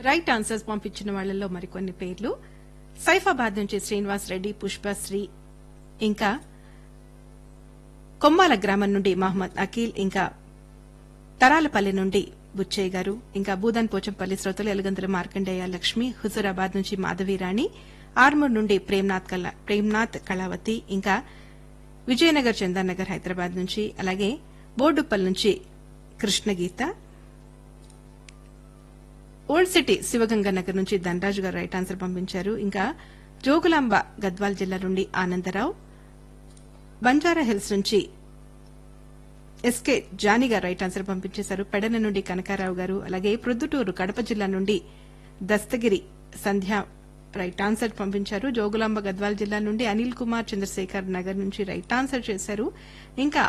right answers పంపించిన వాళ్ళలో మరికొన్ని పేర్లు సైఫాబాద్ నుంచి శ్రీనివాస్ రెడ్డి పుష్పశ్రీ ఇంకా కొమ్మాల గ్రామం నుండి మహమ్మద్ అఖిల్ ఇంకా తరాలపల్లి నుండి బుచ్చయ్య గారు ఇంకా భూదాన్ పోచంపల్లి శ్రోతలు ఎలుగంతుల మార్కండేయ లక్ష్మి హుజూరాబాద్ నుంచి మాధవీరాణి ఆర్మూర్ నుండి ప్రేమ్నాథ్ కళ- ప్రేమ్నాథ్ కళావతి ఇంకా విజయనగర్ చందానగర్ హైదరాబాద్ నుంచి అలాగే బోర్డుప్పల్ నుంచి కృష్ణగీత ఓల్డ్ సిటీ శివగంగ నగర్ నుంచి ధనరాజు గారు రైట్ ఆన్సర్ పంపించారు ఇంకా జోగులాంబ గద్వాల్ జిల్లా నుండి ఆనందరావు బంజారా హిల్స్ నుంచి ఎస్కే జానీ గారు రైట్ ఆన్సర్ పంపించేశారు పెడన నుండి కనకారావు గారు అలాగే ప్రొద్దుటూరు కడప జిల్లా నుండి దస్తగిరి సంధ్య రైట్ ఆన్సర్ పంపించారు జోగులాంబ గద్వాల్ జిల్లా నుండి అనిల్ కుమార్ చంద్రశేఖర్ నగర్ నుంచి రైట్ ఆన్సర్ చేశారు ఇంకా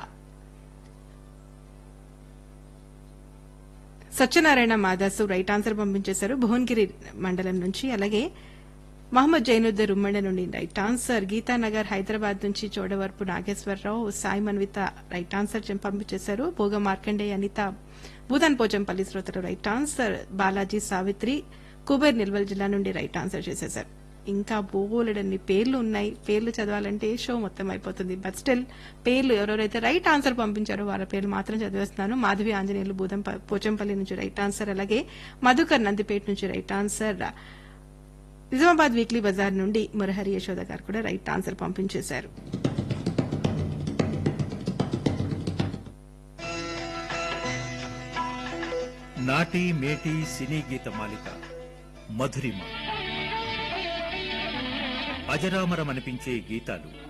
సత్యనారాయణ మాదాసు రైట్ ఆన్సర్ పంపించేశారు భువనగిరి మండలం నుంచి అలాగే మహమ్మద్ జైనుద్దర్ ఉమ్మడి నుండి రైట్ ఆన్సర్ గీతానగర్ హైదరాబాద్ నుంచి చోడవరపు నాగేశ్వరరావు సాయి మన్విత రైట్ ఆన్సర్ చెం- పంపించేశారు భోగ మార్కండే అనిత భూదాన్ పోచంపల్లి శ్రోతలు రైట్ ఆన్సర్ బాలాజీ సావిత్రి కుబేర్ నిల్వల్ జిల్లా నుండి రైట్ ఆన్సర్ చేసేశారు ఇంకా బోలెడన్ని పేర్లు ఉన్నాయి పేర్లు చదవాలంటే షో మొత్తం అయిపోతుంది బట్ స్టిల్ పేర్లు ఎవరెవరైతే రైట్ ఆన్సర్ పంపించారో వాళ్ళ పేర్లు మాత్రం చదివేస్తున్నాను మాధవి ఆంజనేయులు బూదం పోచంపల్లి నుంచి రైట్ ఆన్సర్ అలాగే మధుకర్ నందిపేట నుంచి right answer Nizamabad weekly bazaar నుండి మురహరి యశోద గారు కూడా రైట్ ఆన్సర్ పంపించేశారు నాటి మేటి సినీ గీత మాలిక మధురిమ అజరామరమనిపించే గీతాలు